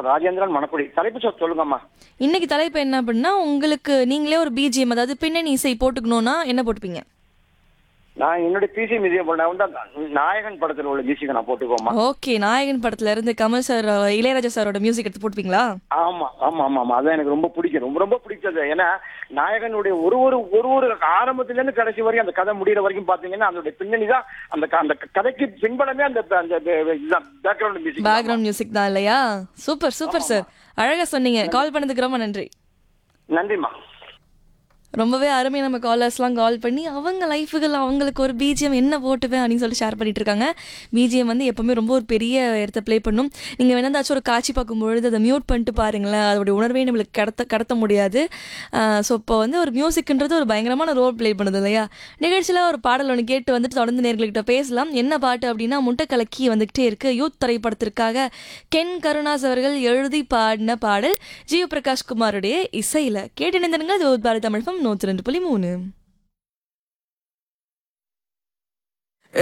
மாவட்டம் ராஜேந்திரன் மணக்குடி தலைப்பு சொல் சொல்லுங்கம்மா இன்னைக்கு தலைப்பு என்ன அப்படின்னா உங்களுக்கு நீங்களே ஒரு பிஜிஎம் அதாவது பின்னணி இசை போட்டுக்கணும்னா என்ன போட்டுப்பீங்க நான் என்னுடைய பிசி மியூசியம் நான் வந்து அந்த நாயகன் படத்தில் உள்ள மியூசிக்கை நான் போட்டுக்கோமா ஓகே நாயகன் படத்துல இருந்து கமல் சார் இளையராஜா சாரோட மியூசிக் எடுத்து போட்டுப்பீங்களா ஆமா ஆமா ஆமா ஆமா அதான் எனக்கு ரொம்ப பிடிக்கும் ரொம்ப ரொம்ப பிடிச்சது ஏன்னா நாயகனுடைய ஒரு ஒரு ஒரு ஒரு ஆரம்பத்துல இருந்து கடைசி வரைக்கும் அந்த கதை முடியிற வரைக்கும் பாத்தீங்கன்னா அதனுடைய பின்னணி தான் அந்த க- அந்த கதைக்கு பின்பலமே அந்த அந்த பேக்ரவுண்ட் மியூசிக் பேக்ரவுண்ட் மியூசிக் தான் இல்லையா சூப்பர் சூப்பர் சார் அழகா சொன்னீங்க கால் பண்ணதுக்கு ரொம்ப நன்றி நன்றிம்மா ரொம்பவே அருமையாக நம்ம காலர்ஸ்லாம் கால் பண்ணி அவங்க லைஃபுகள் அவங்களுக்கு ஒரு பிஜிஎம் என்ன போட்டுவேன் அப்படின்னு சொல்லி ஷேர் பண்ணிட்டு இருக்காங்க பிஜிஎம் வந்து எப்பவுமே ரொம்ப ஒரு பெரிய இடத்த ப்ளே பண்ணும் நீங்கள் வேணாந்தாச்சும் ஒரு காட்சி பார்க்கும்பொழுது அதை மியூட் பண்ணிட்டு பாருங்களேன் அதோடைய உணர்வே நம்மளுக்கு கடத்த கடத்த முடியாது ஸோ இப்போ வந்து ஒரு மியூசிக்ன்றது ஒரு பயங்கரமான ரோல் ப்ளே பண்ணுது இல்லையா நிகழ்ச்சியில் ஒரு பாடல் ஒன்று கேட்டு வந்துட்டு தொடர்ந்து நேர்கள்கிட்ட பேசலாம் என்ன பாட்டு அப்படின்னா முட்டை கலக்கி வந்துகிட்டே இருக்கு யூத் திரைப்படத்திற்காக கென் கருணாஸ் அவர்கள் எழுதி பாடின பாடல் ஜியோ பிரகாஷ் குமாருடைய இசையில் கேட்டு நினைந்திருங்க அது ஒரு பாரதி தமிழ் நூற்றி ரெண்டு புள்ளி மூணு